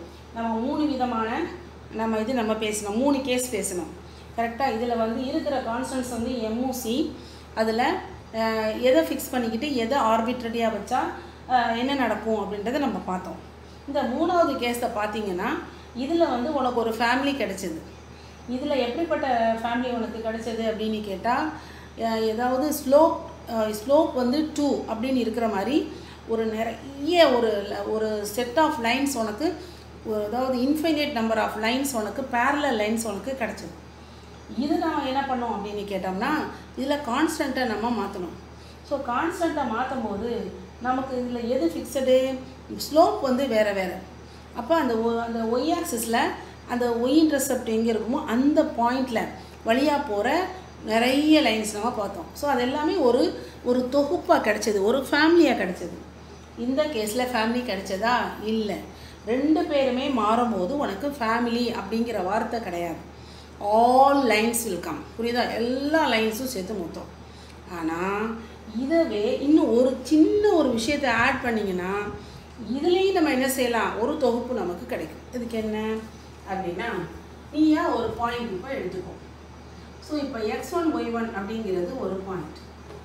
நம்ம மூணு விதமான நம்ம இது நம்ம பேசணும் மூணு கேஸ் பேசணும் கரெக்டாக இதில் வந்து இருக்கிற கான்ஸ்டன்ஸ் வந்து எம்ஓசி அதில் எதை ஃபிக்ஸ் பண்ணிக்கிட்டு எதை ஆர்பிட்ரடியாக வச்சா அஹ், என்ன நடக்கும் அப்படின்றத நம்ம பார்த்தோம் இந்த மூணாவது கேஸை பார்த்தீங்கன்னா இதில் வந்து உனக்கு ஒரு ஃபேமிலி கிடைச்சிது இதில் எப்படிப்பட்ட ஃபேமிலி உனக்கு கிடைச்சது அப்படின்னு கேட்டால் ஏதாவது ஸ்லோப் ஸ்லோப் வந்து டூ அப்படின்னு இருக்கிற மாதிரி ஒரு நிறைய ஒரு ல- ஒரு செட் ஆஃப் லைன்ஸ் உனக்கு ஒரு அதாவது இன்ஃபைனைட் நம்பர் ஆஃப் லைன்ஸ் உனக்கு parallel லைன்ஸ் உனக்கு கிடச்சிது இது நம்ம என்ன பண்ணோம் அப்படின்னு கேட்டோம்னா இதில் கான்ஸ்டண்ட்டை நம்ம மாற்றணும் ஸோ கான்ஸ்டண்ட்டை மாற்றும் போது நமக்கு இதில் எது ஃபிக்ஸடு ஸ்லோப் வந்து வேறு வேறு அப்போ அந்த ஒ- அந்த ஒய் ஆக்சிஸில் அந்த ஒய் இன்டர்செப்ட் எங்கே இருக்குமோ அந்த பாயிண்டில் வழியாக போகிற நிறைய லைன்ஸ் நம்ம பார்த்தோம் ஸோ அது எல்லாமே ஒரு ஒரு தொகுப்பாக கிடைச்சது ஒரு ஃபேமிலியாக கிடைச்சது இந்த கேஸில் ஃபேமிலி கிடைச்சதா இல்லை ரெண்டு பேருமே மாறும்போது உனக்கு ஃபேமிலி அப்படிங்கிற வார்த்தை கிடையாது ஆல் லைன்ஸ் will come புரியுதா எல்லா லைன்ஸும் சேர்த்து மொத்தம் ஆனால் இதவே இன்னும் ஒரு சின்ன ஒரு விஷயத்தை ஆட் பண்ணிங்கன்னா இதுலேயும் நம்ம என்ன செய்யலாம் ஒரு தொகுப்பு நமக்கு கிடைக்கும் இதுக்கு என்ன அப்படின்னா நீயா ஒரு பாயிண்ட் இப்போ எடுத்துக்கோ ஸோ இப்போ எக்ஸ் ஒன் ஒய் ஒன் அப்படிங்கிறது ஒரு பாயிண்ட்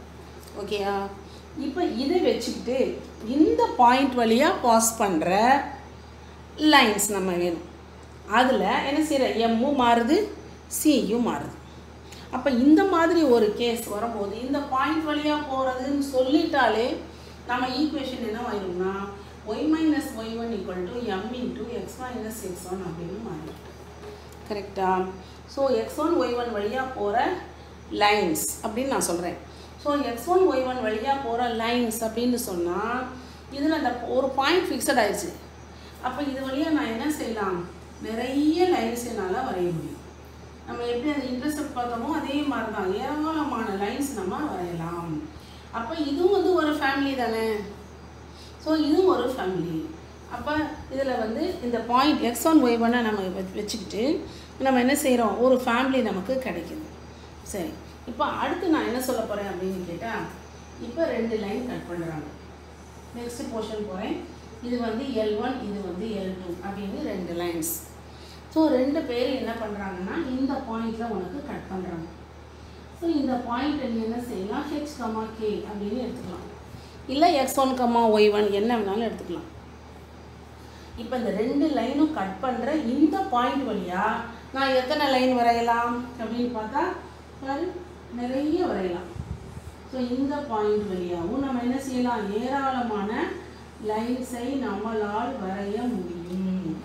ஓகேயா இப்போ இதை வச்சுக்கிட்டு இந்த பாயிண்ட் வழியாக பாஸ் பண்ணுற லைன்ஸ் நம்ம வேணும் அதில் என்ன செய்கிற எம்மும் மாறுது சியும் மாறுது அப்போ இந்த மாதிரி ஒரு கேஸ் வரும்போது இந்த பாயிண்ட் வழியாக போகிறதுன்னு சொல்லிட்டாலே நம்ம ஈக்குவேஷன் என்ன ஆயிரும்னா y minus y one equal to m into x minus x one அப்படின்னு மாறிடும் கரெக்டா so x one y one வழியாக போகிற லைன்ஸ் அப்படின்னு நான் சொல்கிறேன் so x one y one வழியாக போகிற லைன்ஸ் அப்படின்னு சொன்னால் இதில் அந்த ஒரு பாயிண்ட் ஃபிக்ஸட் ஆயிடுச்சு அப்போ இது வழியாக நான் என்ன செய்யலாம் நிறைய லைன்ஸ் என்னால் வரைய முடியும் நம்ம எப்படி அந்த இன்டர்செப்ட் பார்த்தோமோ அதே மாதிரி தான் ஏராளமான லைன்ஸ் நம்ம வரையலாம் அப்போ இதுவும் வந்து ஒரு ஃபேமிலி தானே ஸோ இதுவும் ஒரு ஃபேமிலி அப்போ இதில் வந்து இந்த பாயிண்ட் எக்ஸ் ஒன் ஒய் ஒன்னை நம்ம வச்- வச்சுக்கிட்டு நம்ம என்ன செய்கிறோம் ஒரு ஃபேமிலி நமக்கு கிடைக்குது சரி இப்போ அடுத்து நான் என்ன சொல்ல போகிறேன் அப்படின்னு கேட்டால் இப்போ ரெண்டு லைன் கட் பண்ணுறாங்க நெக்ஸ்ட் போர்ஷன் போகிறேன் இது வந்து எல் ஒன் இது வந்து எல் டூ அப்படின்னு ரெண்டு லைன்ஸ் ஸோ ரெண்டு பேர் என்ன பண்ணுறாங்கன்னா இந்த பாயிண்டில் உனக்கு கட் பண்ணுறாங்க ஸோ இந்த பாயிண்ட் நீ என்ன செய்யலாம் ஹெச் கமா கே அப்படின்னு எடுத்துக்கலாம் இல்லை x one comma y one என்ன வேணாலும் எடுத்துக்கலாம் இப்போ இந்த ரெண்டு லைனும் கட் பண்ணுற இந்த பாயிண்ட் வழியா நான் எத்தனை லைன் வரையலாம் அப்படின்னு பார்த்தா பாரு நிறைய வரையலாம் ஸோ இந்த பாயிண்ட் வழியாகவும் நம்ம என்ன செய்யலாம் ஏராளமான லைன்ஸை நம்மளால் வரைய முடியும்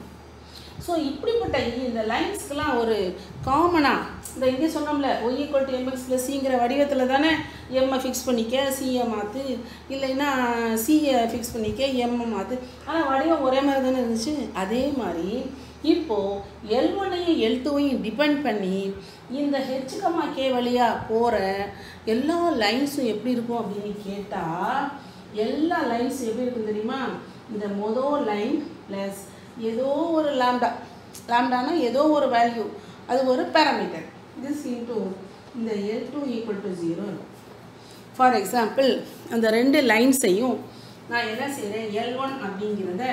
ஸோ இப்படிப்பட்ட இ- இந்த லைன்ஸ்க்கெலாம் ஒரு காமனாக இந்த இங்கே சொன்னோம்ல y equal to m x plus சிங்கிற வடிவத்தில் தானே எம்மை ஃபிக்ஸ் பண்ணிக்க சியை மாற்று இல்லைன்னா சியை ஃபிக்ஸ் பண்ணிக்க எம்மை மாற்று ஆனால் வடிவம் ஒரே மாதிரி தானே இருந்துச்சு அதே மாதிரி இப்போது எல் ஒன்னையும் எல் டூவையும் டிபெண்ட் பண்ணி இந்த ஹெச்கமா கே வழியாக போகிற எல்லா லைன்ஸும் எப்படி இருக்கும் அப்படின்னு கேட்டால் எல்லா லைன்ஸ் எப்படி இருக்கும் தெரியுமா இந்த மொதல் லைன் ப்ளஸ் ஏதோ ஒரு லாம்டா லாம்டானா ஏதோ ஒரு வேல்யூ அது ஒரு பேராமீட்டர் திஸ் இன்டூ இந்த L two equal to zero இருக்கும் ஃபார் எக்ஸாம்பிள் அந்த ரெண்டு லைன்ஸையும் நான் என்ன செய்கிறேன் எல் ஒன் அப்படிங்கிறத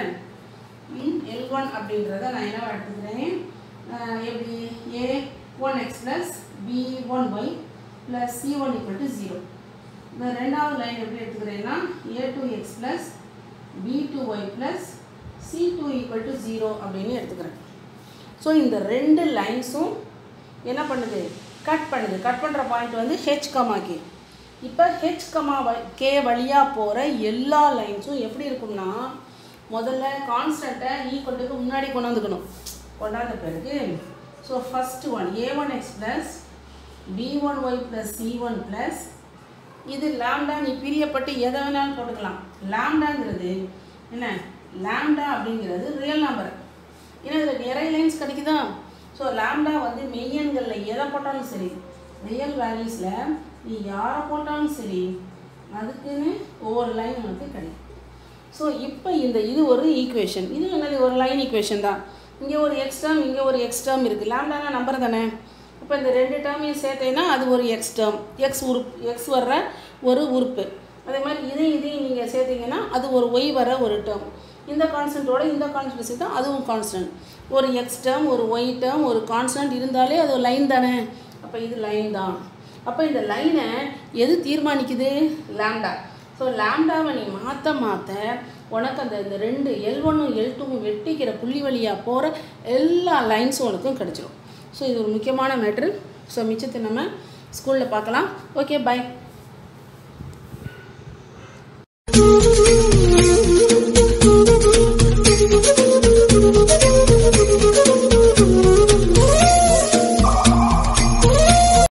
எல் ஒன் அப்படின்றத நான் என்னவா எடுத்துக்கிறேன் அஹ் எப்படி a one x plus b one y plus c one equal to zero இந்த ரெண்டாவது லைன் எப்படி எடுத்துக்கிறேன்னா a two x plus b two y plus c two equal to zero அப்படின்னு எடுத்துக்கிறேன் ஸோ இந்த ரெண்டு லைன்ஸும் என்ன பண்ணுது கட் பண்ணுது கட் பண்ணுற பாயிண்ட் வந்து ஹெச் கமா கே இப்போ ஹெச் கமா கே வழியாக போகிற எல்லா லைன்ஸும் எப்படி இருக்கும்னா முதல்ல கான்ஸ்டண்ட்டை ஈக்குவல்ட்டுக்கு முன்னாடி கொண்டு வந்துக்கணும் கொண்டாந்த பிறகு so first one a one x plus b one y plus c one plus இது லாம்டா நீ பிரியப்பட்டு எதை வேணாலும் போட்டுக்கலாம் லாம்டாங்கிறது என்ன லாம்டா அப்படிங்கிறது ரியல் நம்பர் ஏன்னா இதில் நிறைய லைன்ஸ் கிடைக்குதா ஸோ லாம்டா வந்து மெய்யன்களில் எதை போட்டாலும் சரி ரியல் வேல்யூஸில் நீ யாரை போட்டாலும் சரி அதுக்குன்னு ஒவ்வொரு லைன் உனக்கு கிடைக்கும் ஸோ இப்போ இந்த இது ஒரு ஈக்குவேஷன் இது என்னது ஒரு லைன் ஈக்குவேஷன் தான் இங்கே ஒரு எக்ஸ் டேர்ம் இங்கே ஒரு எக்ஸ் டேர்ம் இருக்குது லாம்டானா நம்பர் தானே இப்போ இந்த ரெண்டு டேர்மையும் சேர்த்தேன்னா அது ஒரு எக்ஸ் டேர்ம் எக்ஸ் உறுப்பு எக்ஸ் வர்ற ஒரு உறுப்பு அதே மாதிரி இதையும் இதையும் நீங்கள் சேர்த்தீங்கன்னா அது ஒரு ஒய் வர ஒரு டேர்ம் இந்த கான்ஸ்டன்ட்டோட இந்த கான்ஸ்டன்ட் சேர்த்தா அதுவும் கான்ஸ்டன்ட் ஒரு எக்ஸ் டேர்ம் ஒரு ஒய் டேர்ம் ஒரு கான்ஸ்டன்ட் இருந்தாலே அது ஒரு லைன் தானே அப்போ இது லைன் தான் அப்போ இந்த லைனை எது தீர்மானிக்குது லாம்டா ஸோ லாம்டாவை நீ மாற்ற மாற்ற உனக்கு அந்த இந்த ரெண்டு எல் ஒன்னும் எல் டூவும் வெட்டிக்கிற புள்ளி வழியாக போகிற எல்லா லைன்ஸும் உனக்கும் கிடச்சிரும் ஸோ இது ஒரு முக்கியமான மேட்ரு ஸோ மிச்சத்தை நம்ம ஸ்கூலில் பார்க்கலாம் ஓகே பை